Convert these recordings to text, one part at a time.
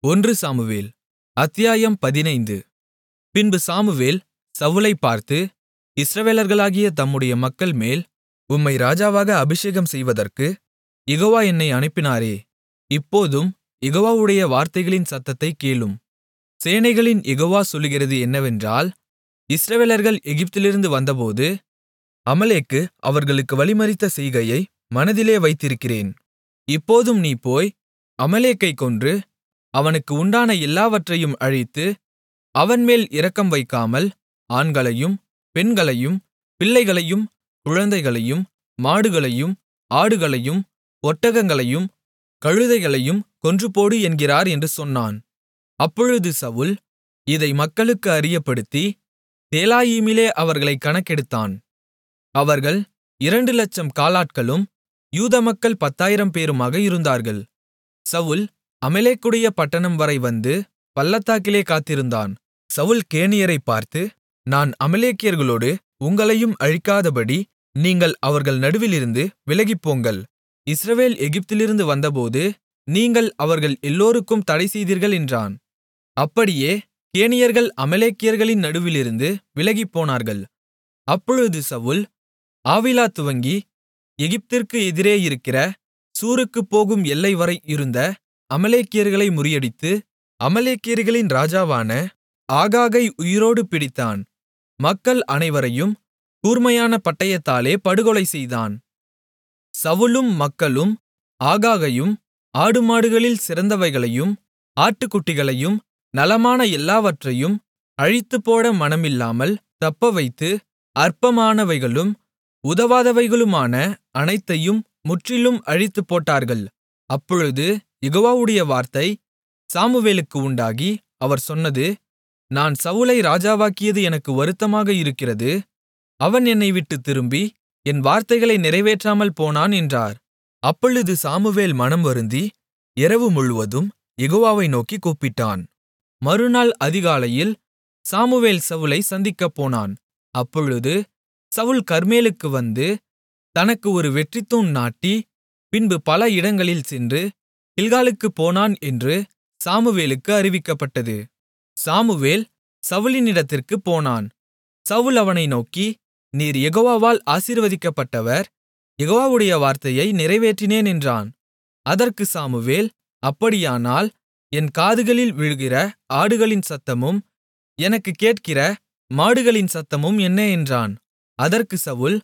ஒன்று சாமுவேல் அத்தியாயம் பதினைந்து பின்பு சாமுவேல் சவுலைப் பார்த்து இஸ்ரவேலர்களாகிய தம்முடைய மக்கள்மேல் உம்மை ராஜாவாக அபிஷேகம் செய்வதற்குக் யெகோவா என்னை அனுப்பினாரே இப்போதும் யெகோவாவுடைய வார்த்தைகளின் சத்தத்தைக் கேளும் சேனைகளின் யெகோவா சொல்லுகிறது என்னவென்றால் இஸ்ரவேலர்கள் எகிப்திலிருந்து வந்தபோது அமலேக்கு அவர்களுக்கு வழிமறித்த செய்கையை மனதிலே வைத்திருக்கிறேன் இப்போதும் நீ போய் அமலேக்கைக் கொன்று அவனுக்கு உண்டான எல்லாவற்றையும் அழித்து அவன்மேல் இரக்கம் வைக்காமல் ஆண்களையும் பெண்களையும் பிள்ளைகளையும் குழந்தைகளையும் மாடுகளையும் ஆடுகளையும் ஒட்டகங்களையும் கழுதைகளையும் கொன்றுபோடு என்கிறார் என்று சொன்னான் அப்பொழுது சவுல் இதை மக்களுக்கு அறியப்படுத்தி தேலாயீமிலே அவர்களைக் கணக்கெடுத்தான் அவர்கள் இரண்டு லட்சம் காலாட்களும் யூத மக்கள் பத்தாயிரம் பேருமாக இருந்தார்கள் சவுல் அமலேக்குடைய பட்டணம் வரை வந்து பள்ளத்தாக்கிலே காத்திருந்தான் சவுல் கேனியரைப் பார்த்து நான் அமலேக்கியர்களோடு உங்களையும் அழிக்காதபடி நீங்கள் அவர்கள் நடுவிலிருந்து விலகிப்போங்கள் இஸ்ரவேல் எகிப்திலிருந்து வந்தபோது நீங்கள் அவர்கள் எல்லோருக்கும் தடைசெய்தீர்கள் என்றான் அப்படியே கேனியர்கள் அமலேக்கியர்களின் நடுவிலிருந்து விலகிப்போனார்கள் அப்பொழுது சவுல் ஆவிலா துவங்கி எகிப்திற்கு எதிரே இருக்கிற சூருக்குப் போகும் எல்லைவரை இருந்த அமலேக்கியர்களை முறியடித்து அமலேக்கியர்களின் ராஜாவான ஆகாகை உயிரோடு பிடித்தான் மக்கள் அனைவரையும் கூர்மையான பட்டயத்தாலே படுகொலை செய்தான் சவுலும் மக்களும் ஆகாகையும் ஆடுமாடுகளில் சிறந்தவைகளையும் ஆட்டுக்குட்டிகளையும் நலமான எல்லாவற்றையும் அழித்துப்போட மனமில்லாமல் தப்பவைத்து அற்பமானவைகளும் உதவாதவைகளுமான அனைத்தையும் முற்றிலும் அழித்துப்போட்டார்கள் அப்பொழுது யெகோவாவுடைய வார்த்தை சாமுவேலுக்கு உண்டாகி அவர் சொன்னது நான் சவுலை ராஜாவாக்கியது எனக்கு வருத்தமாக இருக்கிறது அவன் என்னை விட்டுத் திரும்பி என் வார்த்தைகளை நிறைவேற்றாமல் போனான் என்றார் அப்பொழுது சாமுவேல் மனம் வருந்தி இரவு முழுவதும் யெகோவாவை நோக்கிக் கூப்பிட்டான் மறுநாள் அதிகாலையில் சாமுவேல் சவுலை சந்திக்கப் போனான் அப்பொழுது சவுல் கர்மேலுக்கு வந்து தனக்கு ஒரு வெற்றித்தூண் நாட்டி பின்பு பல இடங்களில் சென்று கில்காலுக்குப் போனான் என்று சாமுவேலுக்கு அறிவிக்கப்பட்டது சாமுவேல் சவுலினிடத்திற்குப் போனான் சவுல் அவனை நோக்கி நீர் யெகோவாவால் ஆசீர்வதிக்கப்பட்டவர் யெகோவாவுடைய வார்த்தையை நிறைவேற்றினேன் என்றான் அதற்கு சாமுவேல் அப்படியானால் என் காதுகளில் விழுகிற ஆடுகளின் சத்தமும் எனக்குக் கேட்கிற மாடுகளின் சத்தமும் என்ன என்றான் அதற்கு சவுல்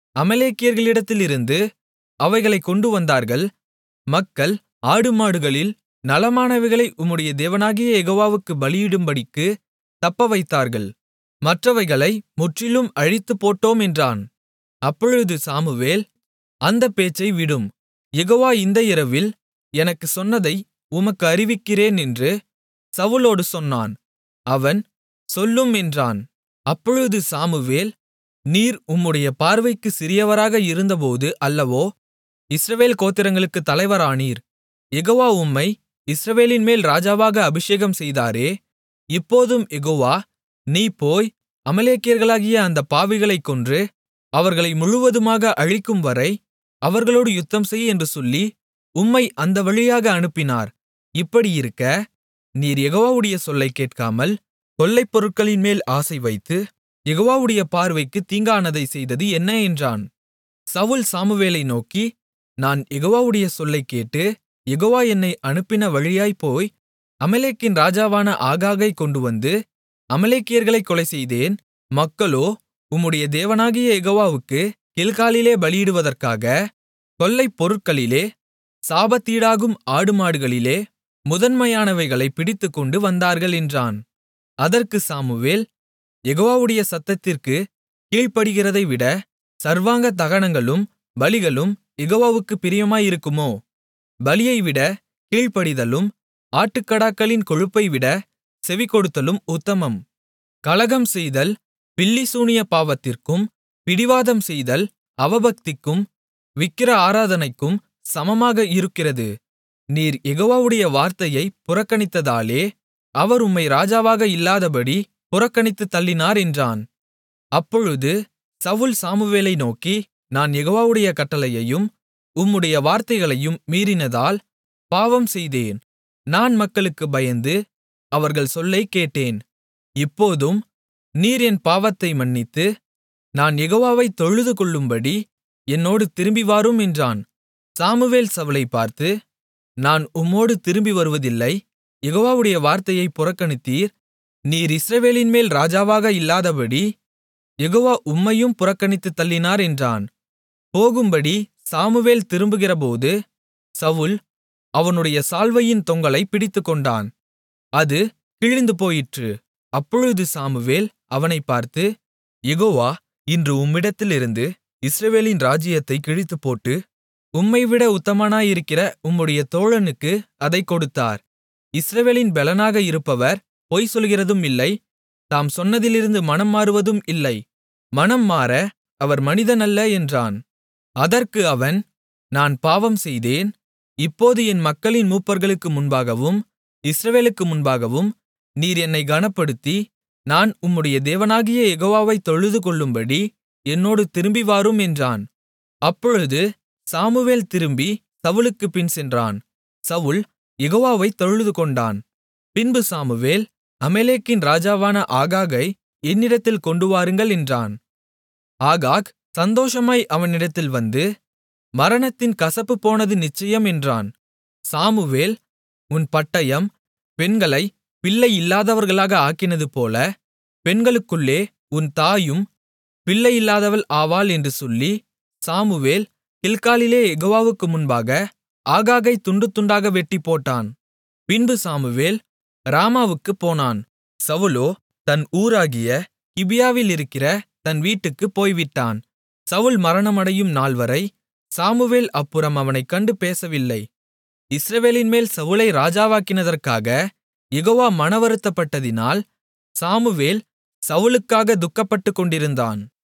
அமலேக்கியர்களிடத்திலிருந்து அவைகளைக் கொண்டு வந்தார்கள் மக்கள் ஆடுமாடுகளில் நலமானவைகளை உம்முடைய தேவனாகிய யெகோவாவுக்கு பலியிடும்படிக்கு தப்பவைத்தார்கள் மற்றவைகளை முற்றிலும் அழித்துப்போட்டோம் என்றான் அப்பொழுது சாமுவேல் அந்தப் பேச்சை விடும் யெகோவா இந்த இரவில் எனக்குச் சொன்னதை உமக்கு அறிவிக்கிறேன் என்று சவுலோடு சொன்னான் அவன் சொல்லும் என்றான் அப்பொழுது சாமுவேல் நீர் உம்முடைய பார்வைக்கு சிறியவராக இருந்தபோது அல்லவோ இஸ்ரவேல் கோத்திரங்களுக்குத் தலைவரானீர் யெகோவா உம்மை இஸ்ரவேலின்மேல் ராஜாவாக அபிஷேகம் செய்தாரே இப்போதும் யெகோவா நீ போய் அமலேக்கியர்களாகிய அந்தப் பாவிகளைக் கொன்று அவர்களை முழுவதுமாக அழிக்கும்வரை அவர்களோடு யுத்தம்செய் என்று சொல்லி உம்மை அந்த வழியாக அனுப்பினார் இப்படியிருக்க நீர் யெகோவாவுடைய சொல்லைக் கேட்காமல் கொள்ளைப் பொருட்களின்மேல் ஆசை வைத்து யெகோவாவுடைய பார்வைக்குத் தீங்கானதைச் செய்தது என்ன என்றான் சவுல் சாமுவேலை நோக்கி நான் யெகோவாவுடைய சொல்லைக் கேட்டு யெகோவா என்னை அனுப்பின வழியாய்ப் போய் அமலேக்கின் ராஜாவான ஆகாகைக் கொண்டுவந்து அமலேக்கியர்களைக் கொலைசெய்தேன் மக்களோ உம்முடைய தேவனாகிய யெகோவாவுக்கு கில்காலிலே பலியிடுவதற்காக கொள்ளைப் பொருட்களிலே சாபத்தீடாகும் ஆடுமாடுகளிலே முதன்மையானவைகளைப் பிடித்துக்கொண்டு வந்தார்கள் என்றான் அதற்கு சாமுவேல் யெகோவாவுடைய சத்தத்திற்குக் கீழ்ப்படிகிறதைவிட சர்வாங்க தகனங்களும் பலிகளும் யெகோவாவுக்குப் பிரியமாயிருக்குமோ பலியைவிட கீழ்ப்படிதலும் ஆட்டுக்கடாக்களின் கொழுப்பைவிட செவிகொடுத்தலும் உத்தமம் கலகம் செய்தல் பில்லிசூனிய பாவத்திற்கும் பிடிவாதம் செய்தல் அவபக்திக்கும் விக்கிர ஆராதனைக்கும் சமமாக இருக்கிறது நீர் யெகோவாவுடைய வார்த்தையைப் புறக்கணித்ததாலே அவர் உம்மை ராஜாவாக இல்லாதபடி புறக்கணித்துத் தள்ளினார் என்றான் அப்பொழுது சவுல் சாமுவேலை நோக்கி நான் யெகோவாவுடைய கட்டளையையும் உம்முடைய வார்த்தைகளையும் மீறினதால் பாவம் செய்தேன் நான் மக்களுக்குப் பயந்து அவர்கள் சொல்லைக் கேட்டேன் இப்போதும் நீர் என் பாவத்தை மன்னித்து நான் யெகோவாவைத் தொழுதுகொள்ளும்படி என்னோடு திரும்பி வாரும் என்றான் சாமுவேல் சவுலைப் பார்த்து நான் உம்மோடு திரும்பி வருவதில்லை யெகோவாவுடைய வார்த்தையைப் புறக்கணித்தீர் நீர் இஸ்ரவேலின்மேல் ராஜாவாக இல்லாதபடி யெகோவா உம்மையும் புறக்கணித்துத் தள்ளினார் என்றான் போகும்படி சாமுவேல் திரும்புகிறபோது சவுல் அவனுடைய சால்வையின் தொங்கலைப் பிடித்துக்கொண்டான் அது கிழிந்து போயிற்று அப்பொழுது சாமுவேல் அவனைப் பார்த்து யெகோவா இன்று உம்மிடத்திலிருந்து இஸ்ரவேலின் ராஜ்ஜியத்தைக் கிழித்துப்போட்டு உம்மைவிட உத்தமனாயிருக்கிற உம்முடைய தோழனுக்கு அதைக் கொடுத்தார் இஸ்ரவேலின் பெலனாக இருப்பவர் பொய் சொல்கிறதும் இல்லை தாம் சொன்னதிலிருந்து மனம் மாறுவதும் இல்லை மனம் மாற அவர் மனிதனல்ல என்றான் அதற்கு அவன் நான் பாவம் செய்தேன் இப்போது என் மக்களின் மூப்பர்களுக்கு முன்பாகவும் இஸ்ரவேலுக்கு முன்பாகவும் நீர் என்னை கனப்படுத்தி நான் உம்முடைய தேவனாகிய யெகோவாவைத் தொழுதுகொள்ளும்படி என்னோடு திரும்பி வாரும் என்றான் அப்பொழுது சாமுவேல் திரும்பி சவுலுக்குப் பின் சென்றான் சவுல் யெகோவாவைத் தொழுதுகொண்டான் பின்பு சாமுவேல் அமலேக்கின் ராஜாவான ஆகாகை என்னிடத்தில் கொண்டுவாருங்கள் என்றான் ஆகாக் சந்தோஷமாய் அவனிடத்தில் வந்து மரணத்தின் கசப்பு போனது நிச்சயம் என்றான் சாமுவேல் உன் பட்டயம் பெண்களை பிள்ளை இல்லாதவர்களாக ஆக்கினதுபோல பெண்களுக்குள்ளே உன் தாயும் பிள்ளை இல்லாதவள் ஆவாள் என்று சொல்லி சாமுவேல் கில்காலிலே யெகோவாவுக்கு முன்பாக ஆகாகை துண்டு துண்டாக வெட்டிப்போட்டான் பின்பு சாமுவேல் ராமாவுக்குப் போனான் சவுலோ தன் ஊராகிய கிபியாவிலிருக்கிற தன் வீட்டுக்குப் போய்விட்டான் சவுல் மரணமடையும் நாள்வரை சாமுவேல் அப்புறம் அவனைக் கண்டு பேசவில்லை இஸ்ரவேலின்மேல் சவுலை ராஜாவாக்கினதற்காக யெகோவா மனவருத்தப்பட்டதினால் சாமுவேல் சவுலுக்காக துக்கப்பட்டுக்கொண்டிருந்தான்